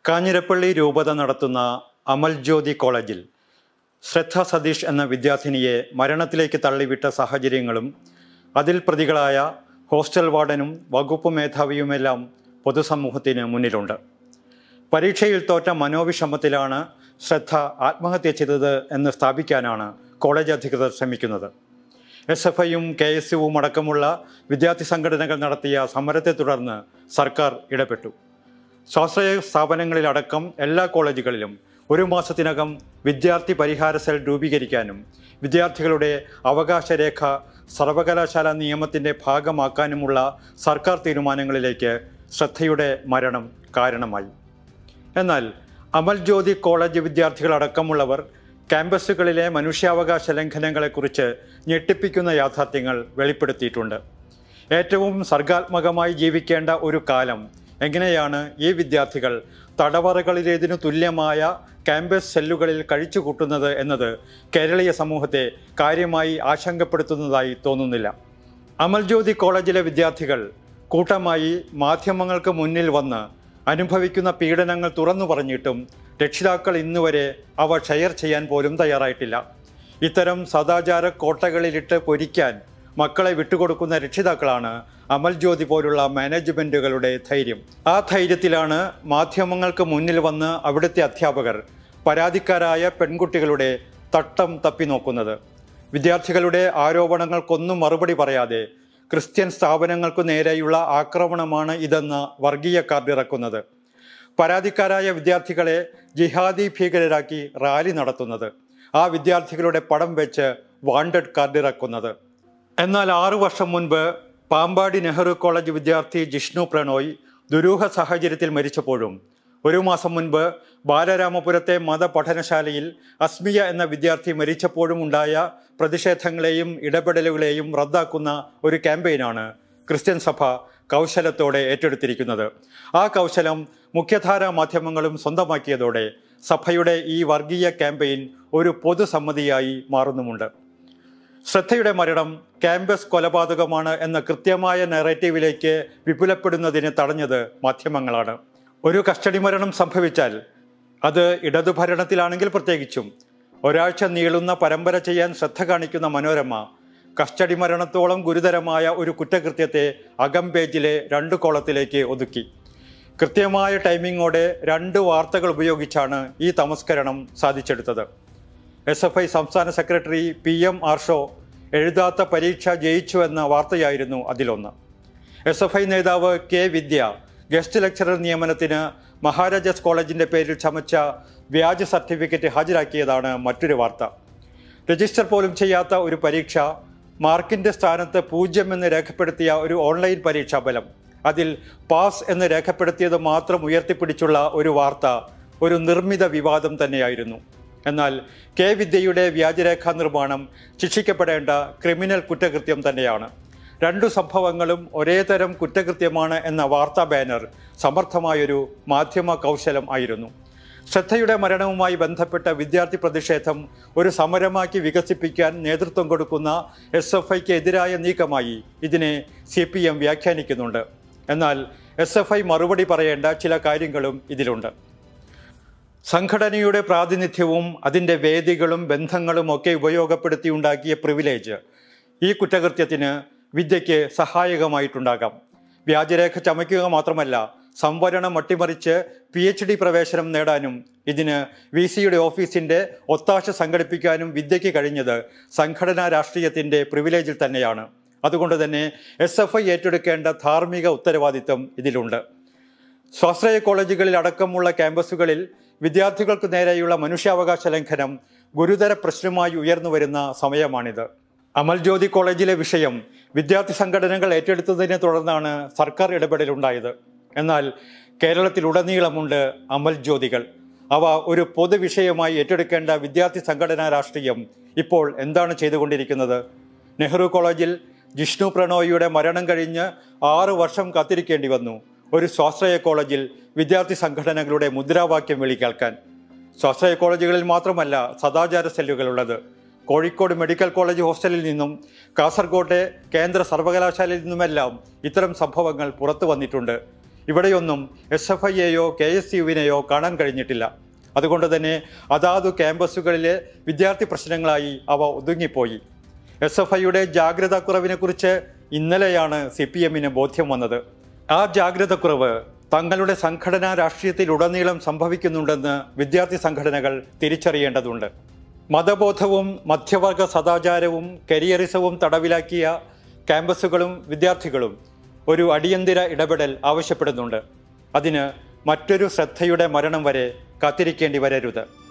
കാഞ്ഞിരപ്പള്ളി രൂപത നടത്തുന്ന അമൽ ജ്യോതി കോളേജിൽ ശ്രദ്ധ സതീഷ് എന്ന വിദ്യാർത്ഥിനിയെ മരണത്തിലേക്ക് തള്ളിവിട്ട സാഹചര്യങ്ങളും അതിൽ പ്രതികളായ ഹോസ്റ്റൽ വാർഡനും വകുപ്പ് മേധാവിയുമെല്ലാം പൊതുസമൂഹത്തിന് മുന്നിലുണ്ട് പരീക്ഷയിൽ തോറ്റ മനോവിഷമത്തിലാണ് ശ്രദ്ധ ആത്മഹത്യ ചെയ്തത് എന്ന് സ്ഥാപിക്കാനാണ് കോളേജ് അധികൃതർ ശ്രമിക്കുന്നത് എസ് എഫ് ഐയും കെ എസ് യുവും അടക്കമുള്ള വിദ്യാർത്ഥി സംഘടനകൾ നടത്തിയ സമരത്തെ തുടർന്ന് സർക്കാർ ഇടപെട്ടു സ്വാശ്രയ സ്ഥാപനങ്ങളിലടക്കം എല്ലാ കോളേജുകളിലും ഒരു മാസത്തിനകം വിദ്യാർത്ഥി പരിഹാര സെൽ രൂപീകരിക്കാനും വിദ്യാർത്ഥികളുടെ അവകാശരേഖ സർവകലാശാല നിയമത്തിൻ്റെ ഭാഗമാക്കാനുമുള്ള സർക്കാർ തീരുമാനങ്ങളിലേക്ക് ശ്രദ്ധയുടെ മരണം കാരണമായി എന്നാൽ അമൽ ജ്യോതി കോളേജ് വിദ്യാർത്ഥികളടക്കമുള്ളവർ ക്യാമ്പസുകളിലെ മനുഷ്യാവകാശ ലംഘനങ്ങളെക്കുറിച്ച് ഞെട്ടിപ്പിക്കുന്ന യാഥാർത്ഥ്യങ്ങൾ വെളിപ്പെടുത്തിയിട്ടുണ്ട് ഏറ്റവും സർഗാത്മകമായി ജീവിക്കേണ്ട ഒരു കാലം എങ്ങനെയാണ് ഈ വിദ്യാർത്ഥികൾ തടവറകളിലേതിനു തുല്യമായ ക്യാമ്പസ് സെല്ലുകളിൽ കഴിച്ചുകൂട്ടുന്നത് എന്നത് കേരളീയ സമൂഹത്തെ കാര്യമായി ആശങ്കപ്പെടുത്തുന്നതായി തോന്നുന്നില്ല അമൽജ്യോതി കോളേജിലെ വിദ്യാർത്ഥികൾ കൂട്ടമായി മാധ്യമങ്ങൾക്ക് മുന്നിൽ വന്ന് അനുഭവിക്കുന്ന പീഡനങ്ങൾ തുറന്നു പറഞ്ഞിട്ടും രക്ഷിതാക്കൾ ഇന്നുവരെ അവ ഷെയർ ചെയ്യാൻ പോലും തയ്യാറായിട്ടില്ല ഇത്തരം സദാചാര കോട്ടകളിലിട്ട് പൊരിക്കാൻ മക്കളെ വിട്ടുകൊടുക്കുന്ന രക്ഷിതാക്കളാണ് അമൽ ജ്യോതി പോലുള്ള മാനേജ്മെൻറ്റുകളുടെ ധൈര്യം ആ ധൈര്യത്തിലാണ് മാധ്യമങ്ങൾക്ക് മുന്നിൽ വന്ന് അവിടുത്തെ അധ്യാപകർ പരാതിക്കാരായ പെൺകുട്ടികളുടെ തട്ടം തപ്പി നോക്കുന്നത് വിദ്യാർത്ഥികളുടെ ആരോപണങ്ങൾക്കൊന്നും മറുപടി പറയാതെ ക്രിസ്ത്യൻ സ്ഥാപനങ്ങൾക്കു നേരെയുള്ള ആക്രമണമാണ് ഇതെന്ന് വർഗീയ കാർഡിറക്കുന്നത് പരാതിക്കാരായ വിദ്യാർത്ഥികളെ ജിഹാദി ഭീകരരാക്കി റാലി നടത്തുന്നത് ആ വിദ്യാർത്ഥികളുടെ പടം വെച്ച് വാണ്ടഡ് കാർഡിറക്കുന്നത് എന്നാൽ ആറു വർഷം മുൻപ് പാമ്പാടി നെഹ്റു കോളേജ് വിദ്യാർത്ഥി ജിഷ്ണു പ്രണോയ് ദുരൂഹ സാഹചര്യത്തിൽ മരിച്ചപ്പോഴും ഒരു മാസം മുൻപ് ബാലരാമപുരത്തെ മതപഠനശാലയിൽ അസ്മിയ എന്ന വിദ്യാർത്ഥി മരിച്ചപ്പോഴും ഉണ്ടായ പ്രതിഷേധങ്ങളെയും ഇടപെടലുകളെയും റദ്ദാക്കുന്ന ഒരു ക്യാമ്പയിനാണ് ക്രിസ്ത്യൻ സഭ കൗശലത്തോടെ ഏറ്റെടുത്തിരിക്കുന്നത് ആ കൗശലം മുഖ്യധാരാ മാധ്യമങ്ങളും സ്വന്തമാക്കിയതോടെ സഭയുടെ ഈ വർഗീയ ക്യാമ്പയിൻ ഒരു പൊതുസമ്മതിയായി മാറുന്നുമുണ്ട് ശ്രദ്ധയുടെ മരണം ക്യാമ്പസ് കൊലപാതകമാണ് എന്ന കൃത്യമായ നെറേറ്റീവിലേക്ക് വിപുലപ്പെടുന്നതിന് തടഞ്ഞത് മാധ്യമങ്ങളാണ് ഒരു കസ്റ്റഡി മരണം സംഭവിച്ചാൽ അത് ഇടതുഭരണത്തിലാണെങ്കിൽ പ്രത്യേകിച്ചും ഒരാഴ്ച നീളുന്ന പരമ്പര ചെയ്യാൻ ശ്രദ്ധ കാണിക്കുന്ന മനോരമ കസ്റ്റഡി മരണത്തോളം ഗുരുതരമായ ഒരു കുറ്റകൃത്യത്തെ അകം പേജിലെ രണ്ട് കോളത്തിലേക്ക് ഒതുക്കി കൃത്യമായ ടൈമിങ്ങോടെ രണ്ട് വാർത്തകൾ ഉപയോഗിച്ചാണ് ഈ തമസ്കരണം സാധിച്ചെടുത്തത് എസ് എഫ് ഐ സംസ്ഥാന സെക്രട്ടറി പി എം ആർഷോ എഴുതാത്ത പരീക്ഷ ജയിച്ചു എന്ന വാർത്തയായിരുന്നു അതിലൊന്ന് എസ് എഫ് ഐ നേതാവ് കെ വിദ്യ ഗസ്റ്റ് ലെക്ചറർ നിയമനത്തിന് മഹാരാജാസ് കോളേജിന്റെ പേരിൽ ചമച്ച വ്യാജ സർട്ടിഫിക്കറ്റ് ഹാജരാക്കിയതാണ് മറ്റൊരു വാർത്ത രജിസ്റ്റർ പോലും ചെയ്യാത്ത ഒരു പരീക്ഷ മാർക്കിന്റെ സ്ഥാനത്ത് പൂജ്യം എന്ന് രേഖപ്പെടുത്തിയ ഒരു ഓൺലൈൻ പരീക്ഷാ ഫലം അതിൽ പാസ് എന്ന് രേഖപ്പെടുത്തിയത് മാത്രം ഉയർത്തിപ്പിടിച്ചുള്ള ഒരു വാർത്ത ഒരു നിർമ്മിത വിവാദം തന്നെയായിരുന്നു എന്നാൽ കെ വിദ്യയുടെ വ്യാജരേഖാ നിർമ്മാണം ശിക്ഷിക്കപ്പെടേണ്ട ക്രിമിനൽ കുറ്റകൃത്യം തന്നെയാണ് രണ്ടു സംഭവങ്ങളും ഒരേ തരം കുറ്റകൃത്യമാണ് എന്ന വാർത്താ ബാനർ സമർത്ഥമായൊരു മാധ്യമ കൗശലം ആയിരുന്നു ശ്രദ്ധയുടെ മരണവുമായി ബന്ധപ്പെട്ട വിദ്യാർത്ഥി പ്രതിഷേധം ഒരു സമരമാക്കി വികസിപ്പിക്കാൻ നേതൃത്വം കൊടുക്കുന്ന എസ് എഫ് ഐക്ക് എതിരായ നീക്കമായി ഇതിനെ സി പി എം വ്യാഖ്യാനിക്കുന്നുണ്ട് എന്നാൽ എസ് എഫ് ഐ മറുപടി പറയേണ്ട ചില കാര്യങ്ങളും ഇതിലുണ്ട് സംഘടനയുടെ പ്രാതിനിധ്യവും അതിൻ്റെ വേദികളും ബന്ധങ്ങളും ഒക്കെ ഉപയോഗപ്പെടുത്തി ഉണ്ടാക്കിയ പ്രിവിലേജ് ഈ കുറ്റകൃത്യത്തിന് വിദ്യയ്ക്ക് സഹായകമായിട്ടുണ്ടാകാം വ്യാജരേഖ ചമയ്ക്കുക മാത്രമല്ല സംവരണം അട്ടിമറിച്ച് പി എച്ച് ഡി പ്രവേശനം നേടാനും ഇതിന് വി സിയുടെ ഓഫീസിന്റെ ഒത്താശ സംഘടിപ്പിക്കാനും വിദ്യയ്ക്ക് കഴിഞ്ഞത് സംഘടനാ രാഷ്ട്രീയത്തിന്റെ പ്രിവിലേജിൽ തന്നെയാണ് അതുകൊണ്ട് തന്നെ എസ് എഫ് ഐ ഏറ്റെടുക്കേണ്ട ധാർമ്മിക ഉത്തരവാദിത്വം ഇതിലുണ്ട് സ്വാശ്രയ കോളേജുകളിൽ അടക്കമുള്ള ക്യാമ്പസുകളിൽ വിദ്യാർത്ഥികൾക്ക് നേരെയുള്ള മനുഷ്യാവകാശ ലംഘനം ഗുരുതര പ്രശ്നമായി ഉയർന്നു വരുന്ന സമയമാണിത് അമൽ ജ്യോതി കോളേജിലെ വിഷയം വിദ്യാർത്ഥി സംഘടനകൾ ഏറ്റെടുത്തതിനെ തുടർന്നാണ് സർക്കാർ ഇടപെടലുണ്ടായത് എന്നാൽ കേരളത്തിലുടനീളമുണ്ട് അമൽ ജ്യോതികൾ അവ ഒരു പൊതുവിഷയമായി ഏറ്റെടുക്കേണ്ട വിദ്യാർത്ഥി സംഘടനാ രാഷ്ട്രീയം ഇപ്പോൾ എന്താണ് ചെയ്തുകൊണ്ടിരിക്കുന്നത് നെഹ്റു കോളേജിൽ ജിഷ്ണു പ്രണോയിയുടെ മരണം കഴിഞ്ഞ് ആറ് വർഷം കാത്തിരിക്കേണ്ടി വന്നു ഒരു സ്വാശ്രയ കോളേജിൽ വിദ്യാർത്ഥി സംഘടനകളുടെ മുദ്രാവാക്യം വിളി കേൾക്കാൻ സ്വാശ്രയ കോളേജുകളിൽ മാത്രമല്ല സദാചാര സെല്ലുകളുള്ളത് കോഴിക്കോട് മെഡിക്കൽ കോളേജ് ഹോസ്റ്റലിൽ നിന്നും കാസർകോട്ടെ കേന്ദ്ര സർവകലാശാലയിൽ നിന്നുമെല്ലാം ഇത്തരം സംഭവങ്ങൾ പുറത്തു വന്നിട്ടുണ്ട് ഇവിടെയൊന്നും എസ് എഫ് ഐയെയോ കെ എസ് യുവിനെയോ കാണാൻ കഴിഞ്ഞിട്ടില്ല അതുകൊണ്ട് തന്നെ അതാതു ക്യാമ്പസുകളിലെ വിദ്യാർത്ഥി പ്രശ്നങ്ങളായി അവ ഒതുങ്ങിപ്പോയി എസ് എഫ് ഐയുടെ ജാഗ്രതാ കുറവിനെക്കുറിച്ച് ഇന്നലെയാണ് സി പി എമ്മിന് ബോധ്യം വന്നത് ആ ജാഗ്രതക്കുറവ് തങ്ങളുടെ സംഘടനാ രാഷ്ട്രീയത്തിലുടനീളം സംഭവിക്കുന്നുണ്ടെന്ന് വിദ്യാർത്ഥി സംഘടനകൾ തിരിച്ചറിയേണ്ടതുണ്ട് മതബോധവും മധ്യവർഗ സദാചാരവും കരിയറിസവും തടവിലാക്കിയ ക്യാമ്പസുകളും വിദ്യാർത്ഥികളും ഒരു അടിയന്തര ഇടപെടൽ ആവശ്യപ്പെടുന്നുണ്ട് അതിന് മറ്റൊരു ശ്രദ്ധയുടെ മരണം വരെ കാത്തിരിക്കേണ്ടി വരരുത്